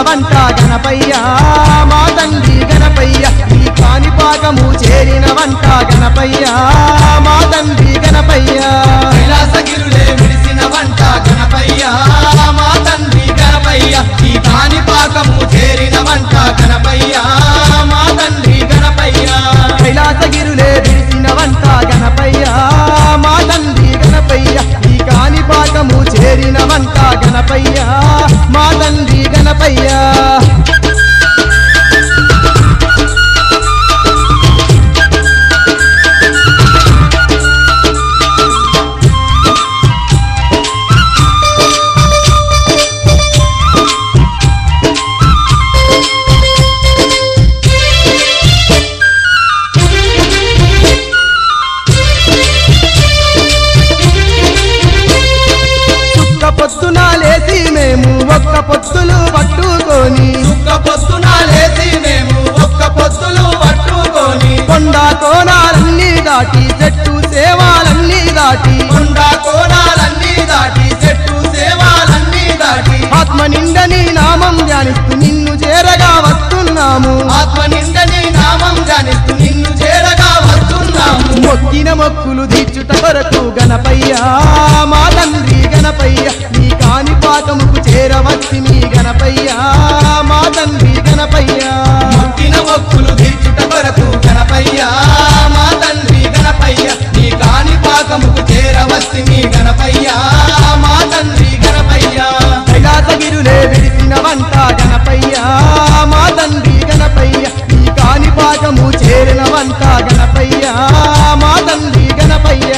వంట గణపయ్య మా తండ్రి గణపయ్య ఈ కాణిపాకము చేరిన వంట గణపయ్య మా తండ్రి గణపయ్య కైలాసగిరులే విడిసిన వంట గణపయ్య మా తండ్రి గణపయ్య ఈ కాణిపాకము చేరిన వంట గణపయ్య మా తండ్రి గణపయ్య కైలాసగిరులే విడిసిన వంట గణపయ్య మా తండ్రి గణపయ్య ఈ కాణిపాకము చేరిన వంట గణపయ్య మా తండ్రి గణపయ్య చుక్క పొద్దున లేసి మేము ఒక్క పొత్తులు పట్టుకొని ఒక్క పొద్దున లేచి మేము ఒక్క పొద్దులు పట్టుకొని కొండ కోణాలన్నీ దాటి చెట్టు సేవాలన్నీ దాటి కొండ కోణాలన్నీ దాటి చెట్టు సేవాలన్నీ దాటి ఆత్మ నిండని నామం ధ్యానిస్తూ నిన్ను చేరగా వస్తున్నాము ఆత్మ నిండని నామం జానిస్తూ నిన్ను చేరగా వస్తున్నాము మొక్కిన మొక్కులు తీర్చుట కొరకు గణపయ్య మా తండ్రి గణపయ్య నీ కాని పాకముకు చేరవచ్చి మీ గణపయ్య మా తండ్రి గణపయ్య మొక్కిన మొక్కులు తీర్చుట కొరకు గణపయ్య మా తండ్రి గణపయ్య నీ కాని పాకముకు చేరవస్తి మీ గణపయ్య మా తండ్రి గణపయ్య కైలాసగిరులే విడిసిన వంట గణపయ్య మా తండ్రి గణపయ్య నీ కాని పాకము చేరిన వంట గణపయ్య మా తండ్రి గణపయ్య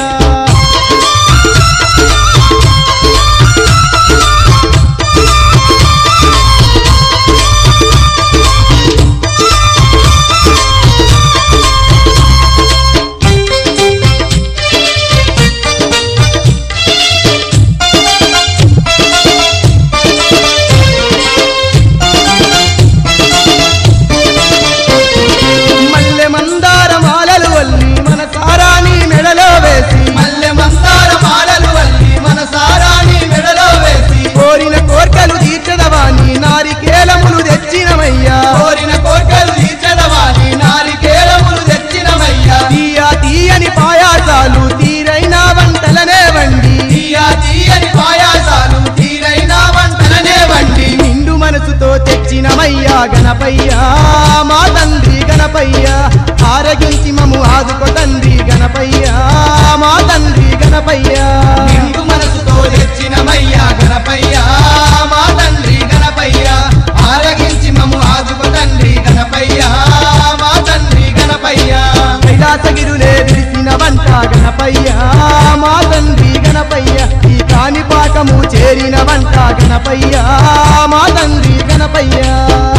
మల్లె మందార మాలలు వల్లి మన సారాని మెడలో వేసి మల్లె మందార మాలలు వల్లి మన సారాన్ని మెడలో వేసి కోరిన కోర్కలు తీర్చదవాని నారికేలములు తెచ్చినమయ్యా కోరిన కోర్కెలు తీర్చడవాని నారికేళములు తెచ్చినమయ్యా తీయ తీయని పాయాసాలు తీరైన వంటలనే వండి తీయా తీయని పాయాసాలు తీరైన వంటలనే వండి నిండు మనసుతో తెచ్చినమయ్యా గణపయ్య మా తండ్రి గణపయ్య ఆరగించి మము ఆదుకో తండ్రి గణపయ్య మా తండ్రి గణపయ్య నిండు మనసుతో తెచ్చినమయ్యా గణపయ్య మా తండ్రి గణపయ్య ఆరగించి మము ఆదుకు తండ్రి గణపయ్య మా తండ్రి గణపయ్య కైలాసగిరులే విరిసిన వంట గణపయ్య మా తండ్రి గణపయ్య ఈ కాణిపాకము చేరిన వంట గణపయ్య మా తండ్రి గణపయ్య